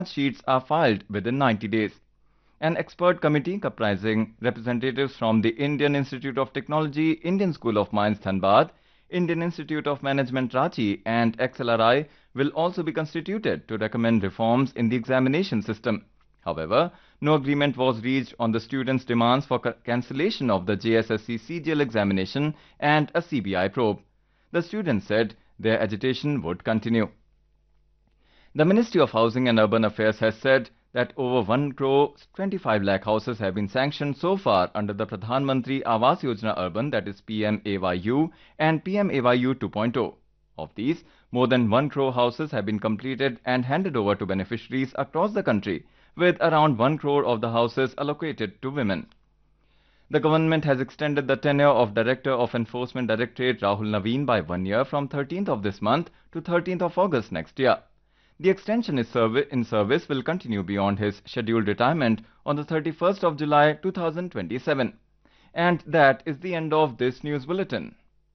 sheets are filed within 90 days. An expert committee comprising representatives from the Indian Institute of Technology, Indian School of Mines Dhanbad, Indian Institute of Management Ranchi and XLRI will also be constituted to recommend reforms in the examination system. However, no agreement was reached on the students' demands for ca- cancellation of the JSSC CGL examination and a CBI probe. The students said their agitation would continue. The Ministry of Housing and Urban Affairs has said that over 1 crore 25 lakh houses have been sanctioned so far under the Pradhan Mantri Awas Yojana Urban that is PMAYU and PMAYU 2.0. Of these, more than 1 crore houses have been completed and handed over to beneficiaries across the country with around 1 crore of the houses allocated to women. The government has extended the tenure of Director of Enforcement Directorate Rahul Naveen by one year from 13th of this month to 13th of August next year. The extension is servi- in service will continue beyond his scheduled retirement on the 31st of July 2027. And that is the end of this news bulletin.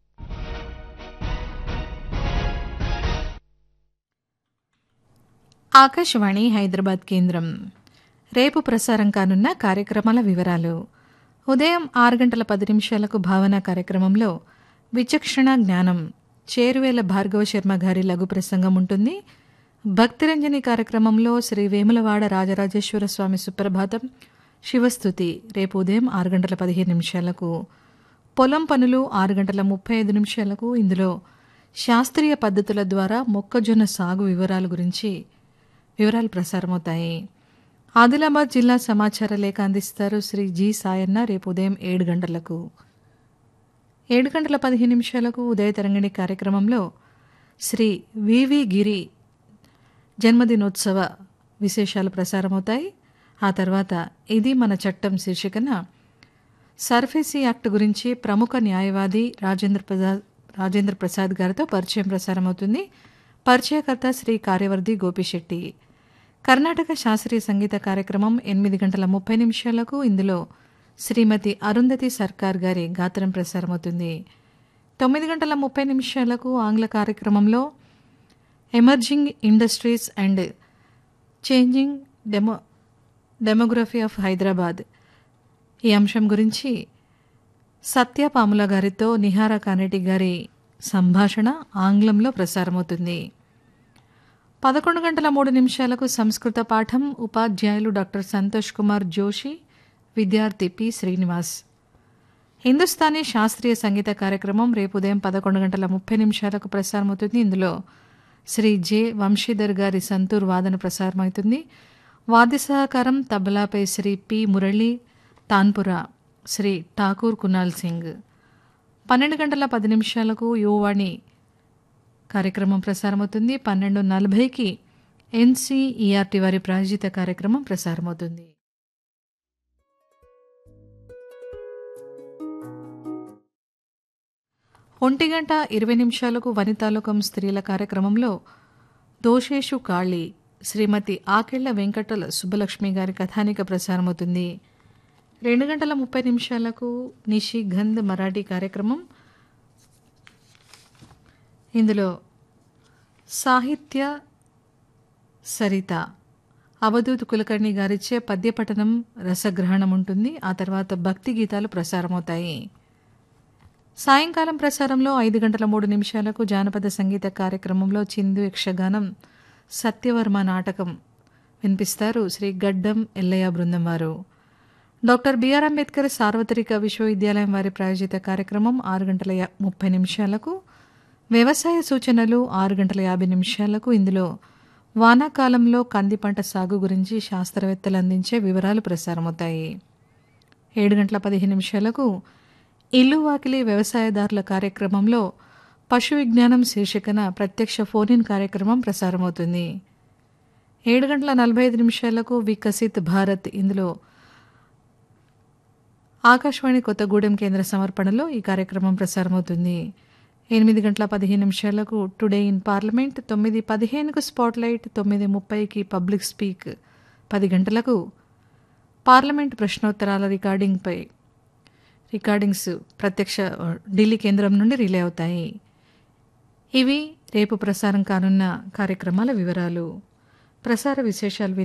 Akashvani Hyderabad కేంద్రం రేపు ప్రసారం కానున్న కార్యక్రమాల వివరాలు ఉదయం ఆరు గంటల పది నిమిషాలకు భావన కార్యక్రమంలో విచక్షణ జ్ఞానం చేరువేల భార్గవ శర్మ గారి లఘు ప్రసంగం ఉంటుంది భక్తిరంజని కార్యక్రమంలో శ్రీ వేములవాడ రాజరాజేశ్వర స్వామి సుప్రభాతం శివస్థుతి రేపు ఉదయం ఆరు గంటల పదిహేను నిమిషాలకు పొలం పనులు ఆరు గంటల ముప్పై ఐదు నిమిషాలకు ఇందులో శాస్త్రీయ పద్ధతుల ద్వారా మొక్కజొన్న సాగు వివరాల గురించి వివరాలు ప్రసారమవుతాయి ఆదిలాబాద్ జిల్లా సమాచార లేఖ అందిస్తారు శ్రీ జి సాయన్న రేపు ఉదయం ఏడు గంటలకు ఏడు గంటల పదిహేను నిమిషాలకు ఉదయ తరంగిణి కార్యక్రమంలో శ్రీ వివి గిరి జన్మదినోత్సవ విశేషాలు ప్రసారమవుతాయి ఆ తర్వాత ఇది మన చట్టం శీర్షికన సర్ఫేసీ యాక్ట్ గురించి ప్రముఖ న్యాయవాది రాజేంద్ర ప్రసాద్ రాజేంద్ర ప్రసాద్ గారితో పరిచయం ప్రసారమవుతుంది పరిచయకర్త శ్రీ కార్యవర్ధి గోపిశెట్టి కర్ణాటక శాస్త్రీయ సంగీత కార్యక్రమం ఎనిమిది గంటల ముప్పై నిమిషాలకు ఇందులో శ్రీమతి అరుంధతి సర్కార్ గారి గాత్రం ప్రసారమవుతుంది తొమ్మిది గంటల ముప్పై నిమిషాలకు ఆంగ్ల కార్యక్రమంలో emerging industries and changing demo demography of Hyderabad ఈ అంశం గురించి సత్య పాముల గారితో నిహార కానెటి గారి సంభాషణ ఆంగ్లంలో ప్రసారమవుతుంది పదకొండు గంటల మూడు నిమిషాలకు సంస్కృత పాఠం ఉపాధ్యాయులు డాక్టర్ సంతోష్ కుమార్ జోషి విద్యార్థి పి శ్రీనివాస్ హిందుస్థానీ శాస్త్రీయ సంగీత కార్యక్రమం రేపు ఉదయం పదకొండు గంటల ముప్పై నిమిషాలకు ప్రసారమవుతుంది ఇందులో శ్రీ జె వంశీధర్ గారి సంతూర్ వాదన ప్రసారమవుతుంది వాద్య సహకారం తబలాపై శ్రీ పి మురళి తాన్పురా శ్రీ ఠాకూర్ కునాల్ సింగ్ పన్నెండు గంటల పది నిమిషాలకు యువవాణి కార్యక్రమం ప్రసారమవుతుంది పన్నెండు నలభైకి ఎన్సీఈఆర్టీ వారి ప్రాయోజిత కార్యక్రమం ప్రసారమవుతుంది ఒంటి గంట ఇరవై నిమిషాలకు వనితాలోకం స్త్రీల కార్యక్రమంలో దోషేషు కాళి శ్రీమతి ఆకెళ్ల వెంకటల సుబ్బలక్ష్మి గారి కథానిక ప్రసారమవుతుంది రెండు గంటల ముప్పై నిమిషాలకు నిషి గంధ్ మరాఠీ కార్యక్రమం ఇందులో సాహిత్య సరిత అవధూత్ కులకర్ణి గారిచ్చే పద్యపఠనం రసగ్రహణం ఉంటుంది ఆ తర్వాత భక్తి గీతాలు ప్రసారమవుతాయి సాయంకాలం ప్రసారంలో ఐదు గంటల మూడు నిమిషాలకు జానపద సంగీత కార్యక్రమంలో చిందు యక్షగానం సత్యవర్మ నాటకం వినిపిస్తారు శ్రీ గడ్డం ఎల్లయ్య బృందం వారు డాక్టర్ బిఆర్ అంబేద్కర్ సార్వత్రిక విశ్వవిద్యాలయం వారి ప్రాయోజిత కార్యక్రమం ఆరు గంటల యా- ముప్పై నిమిషాలకు వ్యవసాయ సూచనలు ఆరు గంటల యాభై నిమిషాలకు ఇందులో వానాకాలంలో కంది పంట సాగు గురించి శాస్త్రవేత్తలు అందించే వివరాలు ప్రసారమవుతాయి ఏడు గంటల పదిహేను నిమిషాలకు ఇల్లు వాకిలి వ్యవసాయదారుల కార్యక్రమంలో పశు విజ్ఞానం శీర్షికన ప్రత్యక్ష ఫోన్ ఇన్ కార్యక్రమం ప్రసారమవుతుంది ఏడు గంటల నలభై ఐదు నిమిషాలకు వికసిత్ భారత్ ఇందులో ఆకాశవాణి కొత్తగూడెం కేంద్ర సమర్పణలో ఈ కార్యక్రమం ప్రసారమవుతుంది ఎనిమిది గంటల పదిహేను నిమిషాలకు టుడే ఇన్ పార్లమెంట్ తొమ్మిది పదిహేనుకు స్పాట్లైట్ తొమ్మిది ముప్పైకి పబ్లిక్ స్పీక్ పది గంటలకు పార్లమెంట్ ప్రశ్నోత్తరాల రికార్డింగ్పై రికార్డింగ్స్ ప్రత్యక్ష ఢిల్లీ కేంద్రం నుండి రిలే అవుతాయి ఇవి రేపు ప్రసారం కానున్న కార్యక్రమాల వివరాలు ప్రసార విశేషాలు